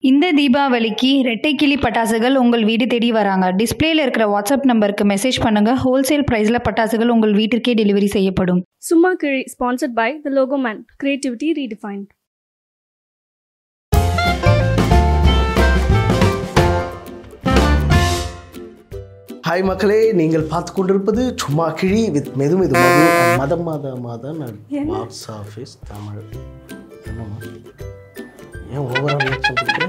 இந்த தீபாவளிக்கு ரெட்டைக்கிளி பட்டாசுகள் உங்கள் வீடு தேடி வராங்க டிஸ்ப்ளேல இருக்கிற வாட்ஸ்அப் நம்பருக்கு மெசேஜ் பண்ணுங்க ஹோல்சேல் பிரைஸ்ல பட்டாசுகள் உங்கள் வீட்டிற்கே டெலிவரி செய்யப்படும் Summa Kiri, sponsored by The Logo Man, Creativity Redefined. Hi மக்களே நீங்கள் பார்த்து கொண்டிருப்பது சும்மா கிழி வித் மெது மெது மது மதம் மாத மாதம் பாக்ஸ் ஆஃபீஸ் தமிழ் என்னம்மா ஏன் ஓவரா ரியாக்ஷன் கொடுக்குறேன்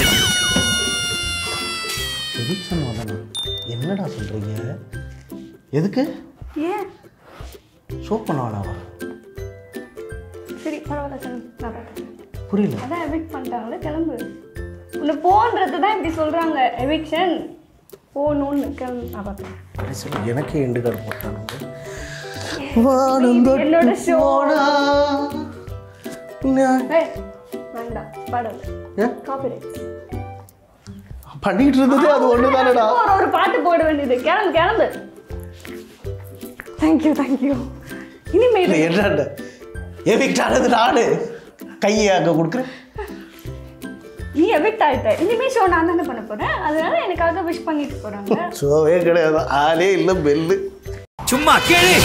எவிக்ஷன் வந்தனா என்னடா சொல்கிறீங்க எதுக்கு ஏன் சோப் பண்ண வேணாவா சரி பரவாயில்ல கிளம்பு நான் பார்த்துக்கிறேன். புரியல அதான் எவிக் பண்ணிட்டாங்களே கிளம்பு உன்னை போன்றது தான் இப்படி சொல்கிறாங்க எவிக்ஷன் போகணும்னு கிளம்பு நான் பார்த்துக்கிறேன் கடைசியில் எனக்கே எண்டு கார்டு போட்டானுங்க வானம் என்னோட show. தொட்டு ஏய் வேண்டாம் பாடல் ஏன்? காப்பிரைட்ஸ் பண்ணிட்டு இருந்ததே அது ஒன்று தானடா ஒரு ஒரு பாட்டு போட வேண்டியது கிளம்பு கிளம்பு தேங்க்யூ தேங்க்யூ இனிமேல் இல்லை என்னண்ட எவிக்ட் ஆனது நானு கையை அங்கே கொடுக்குறேன் நீ எவிக்ட் ஆயிட்ட இனிமே ஷோ நான் தானே பண்ண போறேன் அதனால எனக்காக விஷ் பண்ணிட்டு போறாங்க ஷோவே கிடையாது ஆளே இல்லை பெல்லு சும்மா கேளு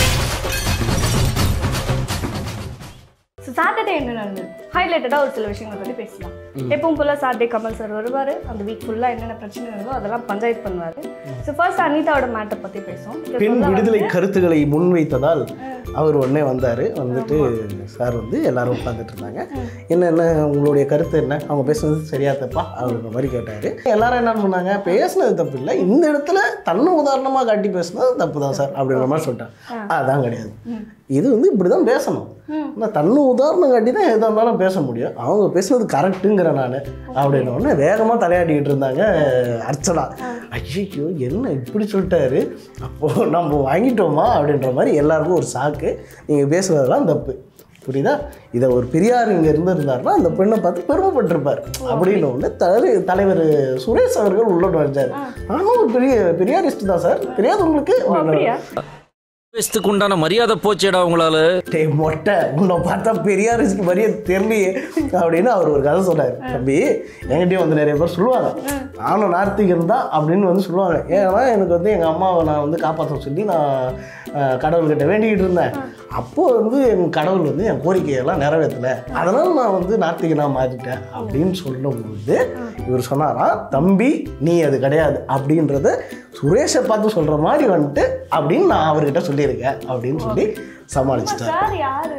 ஸோ சாட்டர்டே என்ன நடந்தது ஹைலைட்டடாக ஒரு சில விஷயங்களை பற்றி பேசலாம் எப்பவும் போல சாட்டர்டே கமல் சார் வருவார் அந்த வீக் ஃபுல்லாக என்னென்ன பிரச்சனை இருந்தோ அதெல்லாம் பஞ்சாயத்து பண்ணுவார் ஸோ ஃபர்ஸ்ட் அனிதாவோட மேட்டர் பற்றி பேசுவோம் இதை பெண் சொல்ல விடுதலை கருத்துக்களை முன்வைத்ததால் அவர் உடனே வந்தார் வந்துட்டு சார் வந்து எல்லாரும் உட்காந்துட்டு இருந்தாங்க என்ன என்ன உங்களுடைய கருத்து என்ன அவங்க பேசுனது சரியா தப்பா அப்படின்ற மாதிரி கேட்டார் எல்லாரும் என்ன சொன்னாங்க பேசுனது தப்பு இல்லை இந்த இடத்துல தன்னை உதாரணமாக காட்டி பேசுனது தப்பு தான் சார் அப்படின்ற மாதிரி சொல்லிட்டாங்க அதான் கிடையாது இது வந்து இப்படி தான் பேசணும் ஆனால் தன்னை உதாரணம் காட்டி தான் எதாக இருந்தாலும் பேச முடியும் அவங்க பேசுனது கரெக்டுங்கிற நான் அப்படின்ன உடனே வேகமாக தலையாடிக்கிட்டு இருந்தாங்க அர்ச்சனா ஐயோ என்ன இப்படி சொல்லிட்டாரு அப்போது நம்ம வாங்கிட்டோமா அப்படின்ற மாதிரி எல்லாருக்கும் ஒரு சாக்கு நீங்கள் பேசுனதெல்லாம் தப்பு புரியுதா இதை ஒரு பெரியார் இங்கே இருந்திருந்தாருன்னா அந்த பெண்ணை பார்த்து பெருமைப்பட்டிருப்பார் அப்படின்னு ஒன்று தலை தலைவர் சுரேஷ் அவர்கள் உள்ள வச்சார் நானும் ஒரு பெரிய பெரியாரிஸ்ட் தான் சார் தெரியாது உங்களுக்கு அப்படியா வயசுக்கு உண்டான மரியாதை போச்சேடா உங்களால டேய் மொட்டை உன்னை பார்த்தா பெரியாரிஸ்க்கு மரியாதை தெரியலையே அப்படின்னு அவர் ஒரு கதை சொன்னார் தம்பி என்கிட்டயும் வந்து நிறைய பேர் சொல்லுவாங்க நானும் நார்த்திகன் தான் அப்படின்னு வந்து சொல்லுவாங்க ஏன்னா எனக்கு வந்து எங்கள் அம்மாவை நான் வந்து காப்பாற்ற சொல்லி நான் அஹ், கடவுள்கிட்ட வேண்டிக்கிட்டு இருந்தேன் அப்போது வந்து என் கடவுள் வந்து என் கோரிக்கையெல்லாம் நிறைவேற்றலை அதனால் நான் வந்து நார்த்திகனாக மாறிட்டேன் அப்படின்னு சொல்லும்போது இவர் சொன்னாராம் தம்பி நீ அது கிடையாது அப்படின்றத சுரேஷை பார்த்து சொல்கிற மாதிரி வந்துட்டு அப்படின்னு நான் அவர்கிட்ட சொல்லியிருக்கேன் அப்படின்னு சொல்லி சமாளிச்சிட்டேன் சார் யாரு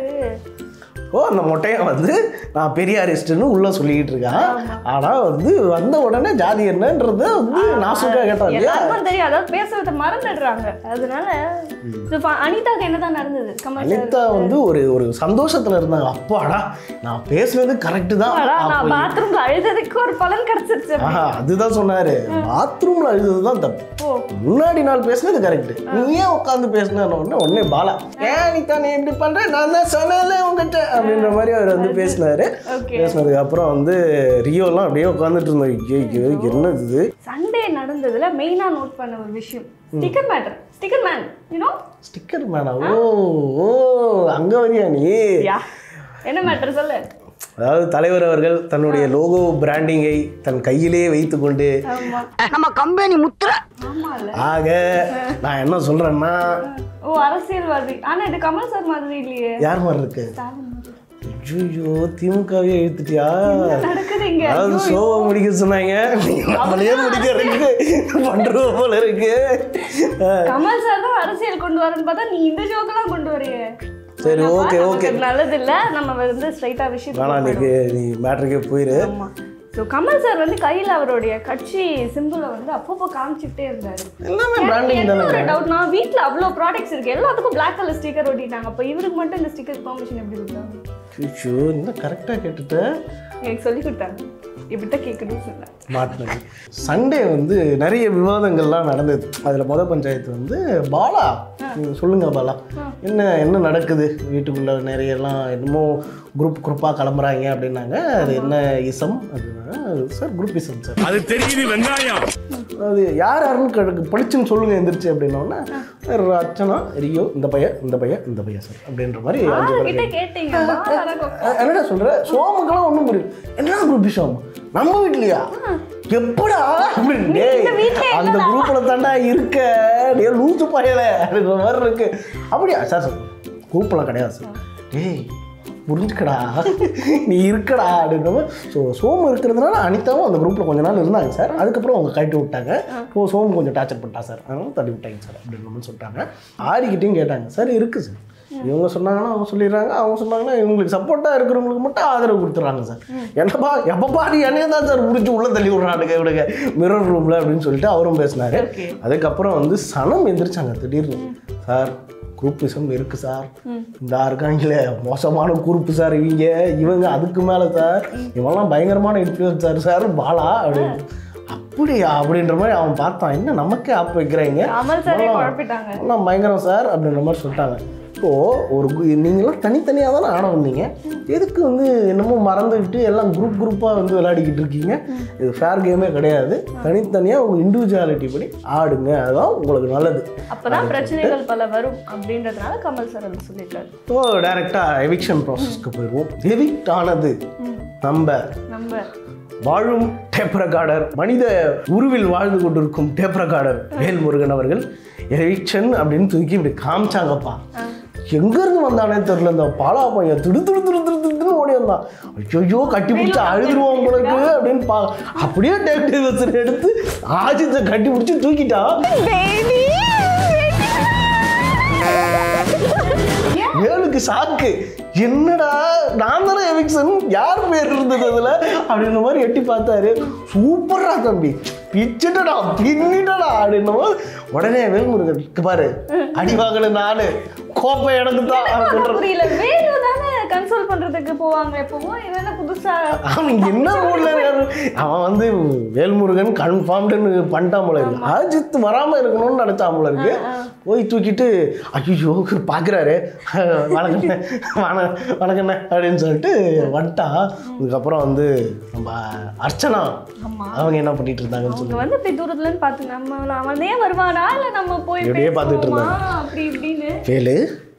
ஓ அந்த மொட்டையன் வந்து நான் பெரியாரிஸ்ட்டுன்னு உள்ளே சொல்லிக்கிட்டு இருக்கான் ஆனால் வந்து வந்த உடனே ஜாதி என்னன்றத வந்து நாசுக்காக கேட்டான் இல்லையா எல்லாருக்கும் தெரியும் அதாவது பேசுறத மறந்துடுறாங்க அதனால So, ஃப- அனிதாக்கு என்னதான் நடந்தது கமல் சார் அனிதா வந்து ஒரு ஒரு சந்தோஷத்தில் இருந்தாங்க அப்பாடா நான் பேசுனது கரெக்டு தான் அடா, நான் அப்போ பாத்ரூம்ல அழுததுக்கு ஒரு பலன் கிடைச்சிருச்சு ஆஹா அதுதான் சொன்னாரு பாத்ரூம்ல அழுதது தான் தப்பு ஓ முன்னாடி நாள் பேசுனது கரெக்ட் நீ ஏன் உட்காந்து பேசின உடனே உடனே பாலா ஏன் அனிதா நீ இப்படி பண்ற நான் தான் சொன்னேன்ல உங்ககிட்ட அப்படின்ற மாதிரி அவர் வந்து பேசினாரு ஓகே பேசினதுக்கு அப்புறம் வந்து ரியோலாம் அப்படியே உட்காந்துட்டு இருந்தோம் ஐயோ என்னது இது சண்டே நடந்ததுல மெயினா நோட் பண்ண ஒரு விஷயம் sticker matter sticker man you know sticker மேனா ஓ ஓ அங்க வரியா நீ யா என்ன மேட்டர் சொல்லு அதாவது தலைவர் அவர்கள் தன்னுடைய லோகோ பிராண்டிங்கை தன் கையிலே வைத்துக்கொண்டு ஆமா நம்ம கம்பெனி முத்திர ஆமால ஆக நான் என்ன சொல்றேன்னா ஓ அரசியல்வாதி ஆனா இது கமல் சார் மாதிரி இல்லையே யார் மாதிரி இருக்கு ஸ்டாலின் மாதிரி. ஐயோ திமுகவே எழுத்துட்டியா நடக்குது இங்க அதாவது ஷோவை முடிக்க சொன்னாங்க நம்மளையே முடிக்கிறதுக்கு பண்றோம் போல இருக்கு அஹ், கமல் சார் தான் அரசியல் கொண்டு வரேன்னு பார்த்தா நீ இந்த ஷோக்கெல்லாம் கொண்டு வரையே சரி ஓகே ஓகே நல்லது இல்ல நம்ம வந்து ஸ்ட்ரைட்டா விஷயம் வேணாம் நீ நீ மேட்ருக்கே போயிரு ஆமா ஸோ கமல் சார் வந்து கையில அவருடைய கட்சி சிம்பிளை வந்து அப்பப்போ காமிச்சுக்கிட்டே இருந்தாரு எல்லாமே எனக்கு பிராண்டிங் என்ன தானே ஒரு டவுட் நான் வீட்ல அவ்வளோ ப்ராடக்ட்ஸ் இருக்கு எல்லாத்துக்கும் பிளாக் கலர் ஸ்டிக்கர் ஒட்டிட்டாங்க அப்போ இவருக்கு மட்டும் இந்த ஸ்டிக்கர் பெர்மிஷன் எப்படி கொடுத்தாங்க ஐயோ இன்னும் கரெக்டாக கேட்டுட்டேன் எனக்கு சொல்லி கொடுத்தாங்க இப்படித்தான் கேட்கணும்னு சொன்னேன் மாட்டினது சண்டே வந்து நிறைய விவாதங்கள்லாம் நடந்தது அதில் முத பஞ்சாயத்து வந்து பாலா நீங்க சொல்லுங்க பாலா என்ன என்ன நடக்குது வீட்டுக்குள்ள நிறைய எல்லாம் என்னமோ குரூப் குரூப்பாக கிளம்புறாங்க அப்படின்னாங்க அது என்ன இசம் அப்படின்னா சார் குரூப் இசம் சார் அது தெரியுது வெங்காயம் அது யார் யாருன்னு கிடக்கு படிச்சுன்னு சொல்லுங்க எந்திரிச்சு அப்படின்னோடனே சார் அர்ச்சனா ரியோ இந்த பையன் இந்த பையன் இந்த பையன் சார் அப்படின்ற மாதிரி அஞ்சு பேர் கிட்ட கேட்டீங்க அஹ் என்னடா சொல்ற சோமுக்கெல்லாம் ஒன்றும் புரியல என்ன குரூப் சோம் நம்ம வீட்லயா எப்படா அப்படின்னு டேய், அந்த குரூப்ல தாண்டா இருக்க டே லூசு பயல அப்படின்ற மாதிரி இருக்கு அப்படியா சார் சார் குரூப்லாம் கிடையாது சார் டேய் புரிஞ்சுக்கடா நீ இருக்கடா அப்படின்ற மாதிரி ஸோ சோமு இருக்கிறதுனால அனிதாவும் அந்த குரூப்பில் கொஞ்ச நாள் இருந்தாங்க சார் அதுக்கப்புறம் அவங்க கழட்டி விட்டாங்க ஓ சோமு கொஞ்சம் டார்ச்சர் பண்ணிட்டா சார் அதனால தள்ளி விட்டாங்க சார் அப்படின்ற மாதிரி சொல்லிட்டாங்க ஆரிக்கிட்டையும் கேட்டாங்க சார் இருக்குது சார் இவங்க சொன்னாங்கன்னா அவங்க சொல்லிடுறாங்க அவங்க சொன்னாங்கன்னா இவங்களுக்கு சப்போர்ட்டாக இருக்கிறவங்களுக்கு மட்டும் ஆதரவு கொடுத்துறாங்க சார் என்னப்பா எப்பப்பா நீ என்னைய தான் சார் பிடிச்சி உள்ளே தள்ளி விட்றானுங்க இவனுங்க மிரர் ரூமில் அப்படின்னு சொல்லிட்டு அவரும் பேசினாரு அதுக்கப்புறம் வந்து சனம் எந்திரிச்சாங்க திடீர்னு சார் குரூப்பிசம் இருக்கு சார் இந்த இருக்காங்களே மோசமான குரூப்பு சார் இவங்க இவங்க அதுக்கு மேலே சார் இவெல்லாம் பயங்கரமான இன்ஃப்ளூயன்ஸ் சார் பாலா அப்படின்னு அப்படியா அப்படின்ற மாதிரி அவன் பார்த்தான் என்ன நமக்கே ஆப் வைக்கிறாங்க அமல் சாரே ஆமா. குழப்பிட்டாங்க எல்லாம் பயங்கரம் சார் அப்படின்ற மாதிரி சொல்லிட்டாங்க ஸோ ஒரு கு- நீங்களாம் தனித்தனியாக தானே ஆட வந்தீங்க எதுக்கு வந்து என்னமோ மறந்துக்கிட்டு எல்லாம் குரூப் குரூப்பாக வந்து விளையாடிக்கிட்டு இருக்கீங்க இது ஃபேர் கேமே கிடையாது தனித்தனியாக உங்கள் இண்டிவிஜுவாலிட்டி படி ஆடுங்க அதுதான் உங்களுக்கு நல்லது அப்பதான் பிரச்சனைகள் பல வரும் அப்படின்றதுனால கமல் சார் அது சொல்லியிருக்காரு ஸோ டைரெக்டாக எவிக்ஷன் ப்ராசஸ்க்கு போயிடுவோம் எவிக்ட் ஆனது நம்ம நம்ம வாழும் டேப் ரெக்கார்டர் மனித உருவில் வாழ்ந்து கொண்டிருக்கும் டேப் ரெக்கார்டர் வேல்முருகன் அவர்கள் எவிக்ஷன் அப்படின்னு தூக்கி இப்படி காமிச்சாங்கப்பா எங்க இருந்து வந்தானே தெரியல இந்த பாலா பையன் திடு திடு திடு திடு திடுன்னு ஓடி வந்தான் ஐயோ கட்டி பிடிச்சி அழுதுருவோம் உங்களுக்கு அப்படின்னு பா அப்படியே டேப் டேவர்சன் எடுத்து ஆஜித்தை கட்டி பிடிச்சி தூக்கிட்டான் வேலுக்கு சாக்கு என்னடா நான் தானே எவிக்சன் யார் பேர் இருந்தது அதுல அப்படின்ற மாதிரி எட்டி பார்த்தாரு சூப்பரா தம்பி பிச்சுட்டடா பின்னிட்டடா அப்படின்னும் போது உடனே வேல்முருகன் "இங்க பாரு அடி வாங்கின நானு கோப்பை எனக்கு தான் அப்படின்ற புரியல வேலு தானே கன்சோல் பண்றதுக்கு போவாங்க எப்பவும் இவன் என்ன புதுசா அவன் என்ன மூட்ல இருக்காரு அவன் வந்து வேல்முருகன் கன்ஃபார்ம்டுன்னு பண்ணிட்டான் போல இருக்கு அஜித் வராம இருக்கணும்னு நினைச்சான் போல இருக்கு போய் தூக்கிட்டு ஐயோ பாக்குறாரு வணக்கண்ணே வண வணக்கண்ணே அப்படின்னு சொல்லிட்டு வந்துட்டான் அதுக்கப்புறம் வந்து நம்ம அர்ச்சனா ஆமா. அவங்க என்ன பண்ணிட்டு இருந்தாங்கன்னு சொல்லி அவங்க வந்து இப்படி தூரத்துல இருந்து பார்த்து நம்ம அவனே வருவானா இல்ல நம்ம போய் இப்படியே பார்த்துட்டு பேசுவோமா? அப்படி இப்படின்னு வேலு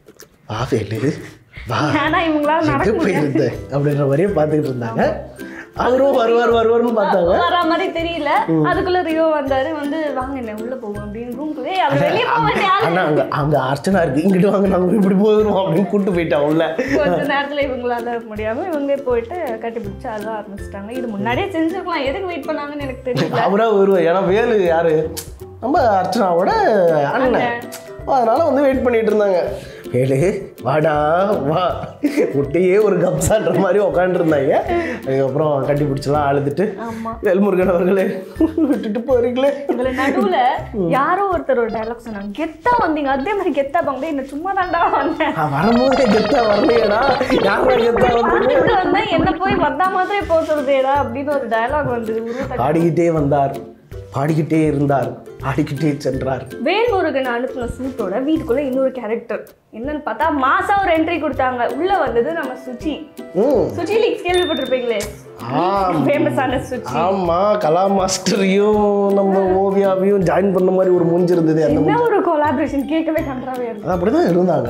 வா வேலு வா ஆனா இவங்களால நடக்க எங்க போயிருந்த அப்படின்ற மாதிரியே பார்த்துக்கிட்டு இருந்தாங்க அவரும் வருவார் வருவார்னு பார்த்தாங்க வர மாதிரி தெரியல அதுக்குள்ள ரியோ வந்தாரு வந்து வாங்க என்ன உள்ள போவோம் அப்படின்னு ரூம்குள்ளே அவர் வெளியே போக வேண்டிய ஆளு ஆனா அங்க அங்க அர்ச்சனா இருக்கு இங்கிட்டு வாங்க நாங்க இப்படி போயிடுவோம் அப்படின்னு கூட்டு போயிட்டான் உள்ள கொஞ்ச நேரத்துல இவங்களால முடியாம இவங்களே போயிட்டு கட்டி பிடிச்சு அழ ஆரம்பிச்சிட்டாங்க இது முன்னாடியே செஞ்சிருக்கலாம் எதுக்கு வெயிட் பண்ணாங்கன்னு எனக்கு தெரியல அவரா வருவார் ஏன்னா வேலு யாரு நம்ம அர்ச்சனாவோட அண்ணன் அதனால வந்து வெயிட் பண்ணிட்டு இருந்தாங்க வேலு வாடா வா முட்டையே ஒரு கப்சான்ற மாதிரி உட்காந்துருந்தாங்க அதுக்கப்புறம் கட்டி பிடிச்சலாம் அழுதுட்டு ஆமா வேல்முருகன் அவர்களே விட்டுட்டு போறீங்களே இதுல நடுவுல யாரோ ஒருத்தர் ஒரு டைலாக் சொன்னாங்க கெத்தா வந்தீங்க அதே மாதிரி கெத்தா பாங்க என்ன சும்மா தாண்டா வந்தேன் நான் வரும்போதே கெத்தா வரலையேடா யாரா கெத்தா வந்து வந்துட்டு வந்தேன் என்ன போய் வந்தா மாதிரியே போக சொல்றதேடா அப்படின்னு ஒரு டைலாக் வந்தது உருவத்தை பாடிக்கிட்டே வந்தார் பாடிக்கிட்டே இருந்தார் பாடிக்கிட்டே சென்றார் வேல்முருகன் அனுப்பின சூட்டோட வீட்டுக்குள்ள இன்னொரு கேரக்டர் என்னன்னு பார்த்தா மாசா ஒரு என்ட்ரி கொடுத்தாங்க உள்ள வந்தது நம்ம சுச்சி ம் சுச்சி லீக்ஸ் கேள்விப்பட்டிருப்பீங்களே ஆம். ஃபேமஸான சுச்சி ஆமா கலா மாஸ்டரையும் நம்ம ஓவியாவையும் ஜாயின் பண்ண மாதிரி ஒரு மூஞ்சி இருந்தது அந்த என்ன ஒரு கொலாபரேஷன் கேட்கவே கன்றாவே இருந்தது அது அப்படிதான் இருந்தாங்க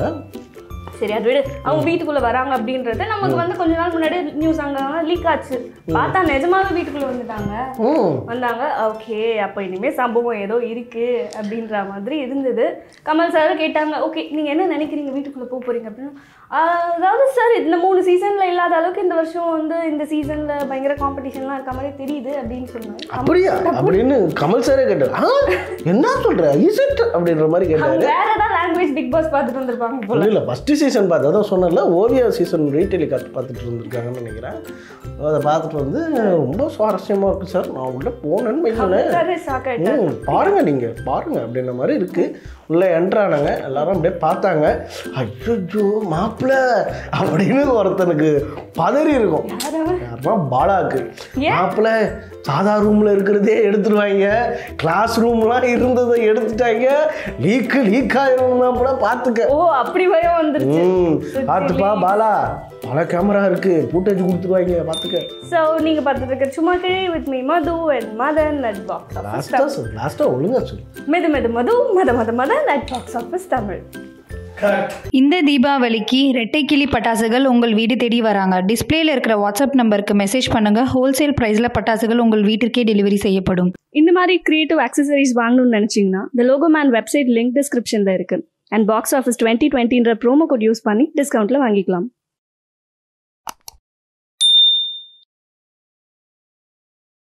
சரி அது விடு அவங்க வீட்டுக்குள்ள வராங்க அப்படின்றது நமக்கு வந்து கொஞ்ச நாள் முன்னாடி நியூஸ் அங்க லீக் ஆச்சு பார்த்தா நிஜமாவே வீட்டுக்குள்ள வந்துட்டாங்க ம் வந்தாங்க ஓகே அப்போ இனிமே சம்பவம் ஏதோ இருக்கு அப்படின்ற மாதிரி இருந்தது கமல் சார் கேட்டாங்க ஓகே நீங்க என்ன நினைக்கிறீங்க வீட்டுக்குள்ள போக போறீங்க அப்படின்னு ஆஹ் அதாவது சார் இந்த மூணு சீசன்ல இல்லாத அளவுக்கு இந்த வருஷம் வந்து இந்த சீசன்ல பயங்கர காம்படிஷன்லாம் இருக்க மாதிரி தெரியுது அப்படின்னு சொன்னாங்க அப்படியா அப்படின்னு கமல் சாரே கேட்டார் ஆ என்ன சொல்ற இஸ் இட் அப்படின்ற மாதிரி கேட்டாரு அவங்க வேற ஏதாவது லாங்குவேஜ் பிக் பாஸ் பார்த்துட்டு வந்திருப்பாங்க போல இல்லை ஃபஸ்ட்டு சீசன் பார்த்து அதான் சொன்னேன்ல ஓவியா சீசன் ரீடெலிகாஸ்ட் பார்த்துட்டு இருந்திருக்காங்கன்னு நினைக்கிறேன் அதை பார்த்துட்டு வந்து ரொம்ப சுவாரஸ்யமாக இருக்குது சார் நான் உள்ளே போனேன்னு வைக்கணும் சார் ஷாக் ஆயிட்டாங்க ம் பாருங்க நீங்க பாருங்க அப்படின்ற மாதிரி இருக்கு உள்ள என்ட்ரானாங்க எல்லாரும் அப்படியே பார்த்தாங்க ஐயோ மாப்பிள்ள அப்படின்னு ஒருத்தனுக்கு பதறி இருக்கும் யாருன்னா பாலாக்கு மாப்பிள்ள சாதா ரூம்ல இருக்கிறதே எடுத்துருவாங்க கிளாஸ் ரூம்லாம் இருந்ததை எடுத்துட்டாங்க லீக்கு லீக் ஆயிரும் மாப்பிள்ள பார்த்துக்க ஓ அப்படி பயம் வந்துருச்சு ம் பார்த்துப்பா பாலா பல கேமரா இருக்குது ஃபுட்டேஜ் கொடுத்துருவாங்க பார்த்துக்க ஸோ நீங்கள் பார்த்துட்டு இருக்க சும்மா கிழி with me Madhu and Madan நட் பாக்ஸ் ஆஃபீஸ் லாஸ்ட்டாக சொல் லாஸ்ட்டாக ஒழுங்காக சொல் மெது மெது மது மத மத மத நட் பாக்ஸ் ஆஃபீஸ் தமிழ் இந்த தீபாவளிக்கு ரெட்டை கிளி பட்டாசுகள் உங்கள் வீடு தேடி வராங்க டிஸ்ப்ளேல இருக்கிற வாட்ஸ்அப் நம்பருக்கு மெசேஜ் பண்ணுங்க ஹோல்சேல் ப்ரைஸில் பட்டாசுகள் உங்கள் வீட்டிற்கே டெலிவரி செய்யப்படும் இந்த மாதிரி கிரியேட்டிவ் அக்சசரிஸ் வாங்கணும்னு நினச்சிங்கன்னா the logo man website link டிஸ்கிரிப்ஷனில் இருக்குது அண்ட் பாக்ஸ் ஆஃபீஸ் டுவெண்ட்டி டுவெண்ட்டின்ற ப்ரோமோ கோட் யூஸ் பண்ணி டிஸ்கவுண்ட்டில் வாங்கிக்கலாம்